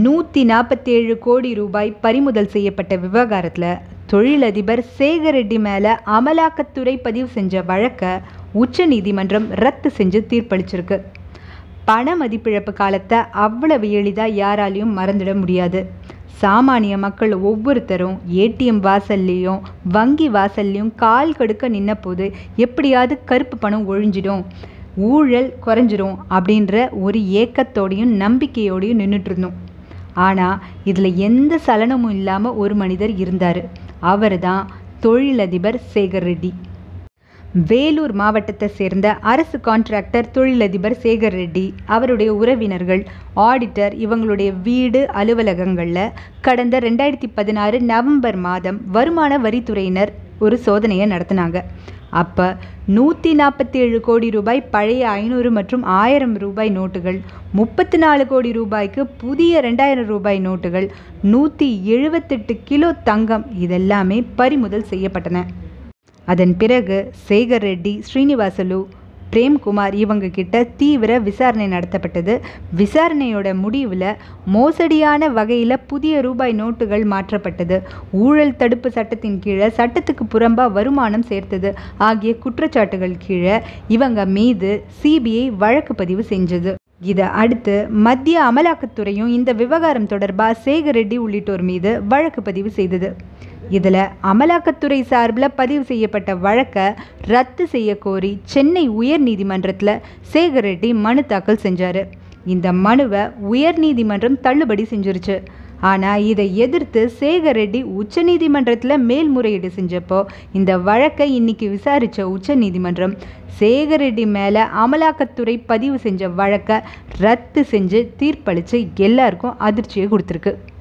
நூற்றி நாற்பத்தேழு கோடி ரூபாய் பறிமுதல் செய்யப்பட்ட விவகாரத்தில் தொழிலதிபர் சேகர் ரெட்டி மேலே அமலாக்கத்துறை பதிவு செஞ்ச வழக்கை உச்சநீதிமன்றம் ரத்து செஞ்சு தீர்ப்பளிச்சிருக்கு பண மதிப்பிழப்பு காலத்தை அவ்வளவு எளிதாக யாராலையும் மறந்துட முடியாது சாமானிய மக்கள் ஒவ்வொருத்தரும் ஏடிஎம் வாசல்லையும் வங்கி வாசல்லையும் கால் கடுக்க நின்ன போது எப்படியாவது கருப்பு பணம் ஒழிஞ்சிடும் ஊழல் குறைஞ்சிரும் அப்படின்ற ஒரு ஏக்கத்தோடையும் நம்பிக்கையோடையும் நின்றுட்டு இருந்தோம் ஆனால் இதில் எந்த சலனமும் இல்லாமல் ஒரு மனிதர் இருந்தார் அவர் தான் தொழிலதிபர் சேகர் ரெட்டி வேலூர் மாவட்டத்தை சேர்ந்த அரசு கான்ட்ராக்டர் தொழிலதிபர் சேகர் ரெட்டி அவருடைய உறவினர்கள் ஆடிட்டர் இவங்களுடைய வீடு அலுவலகங்களில் கடந்த ரெண்டாயிரத்தி பதினாறு நவம்பர் மாதம் வருமான வரித்துறையினர் ஒரு சோதனையை நடத்தினாங்க அப்போ நூற்றி நாற்பத்தி ஏழு கோடி ரூபாய் பழைய ஐநூறு மற்றும் ஆயிரம் ரூபாய் நோட்டுகள் முப்பத்தி நாலு கோடி ரூபாய்க்கு புதிய ரெண்டாயிரம் ரூபாய் நோட்டுகள் நூற்றி எழுபத்தெட்டு கிலோ தங்கம் இதெல்லாமே பறிமுதல் செய்யப்பட்டன அதன் பிறகு சேகர் ரெட்டி ஸ்ரீனிவாசலு பிரேம்குமார் இவங்க கிட்ட தீவிர விசாரணை நடத்தப்பட்டது விசாரணையோட முடிவில் மோசடியான வகையில் புதிய ரூபாய் நோட்டுகள் மாற்றப்பட்டது ஊழல் தடுப்பு சட்டத்தின் கீழே சட்டத்துக்கு புறம்பாக வருமானம் சேர்த்தது ஆகிய குற்றச்சாட்டுகள் கீழே இவங்க மீது சிபிஐ வழக்கு பதிவு செஞ்சது இதை அடுத்து மத்திய அமலாக்கத்துறையும் இந்த விவகாரம் தொடர்பாக சேகர் ரெட்டி உள்ளிட்டோர் மீது வழக்கு பதிவு செய்தது இதில் அமலாக்கத்துறை சார்பில் பதிவு செய்யப்பட்ட வழக்கை ரத்து செய்ய கோரி சென்னை உயர்நீதிமன்றத்தில் சேகர் ரெட்டி மனு தாக்கல் செஞ்சார் இந்த மனுவை உயர்நீதிமன்றம் தள்ளுபடி செஞ்சிருச்சு ஆனால் இதை எதிர்த்து சேகர் ரெட்டி உச்சநீதிமன்றத்தில் மேல்முறையீடு செஞ்சப்போ இந்த வழக்கை இன்னைக்கு விசாரித்த உச்சநீதிமன்றம் சேகர் ரெட்டி மேலே அமலாக்கத்துறை பதிவு செஞ்ச வழக்கை ரத்து செஞ்சு தீர்ப்பளித்து எல்லாருக்கும் அதிர்ச்சியை கொடுத்துருக்கு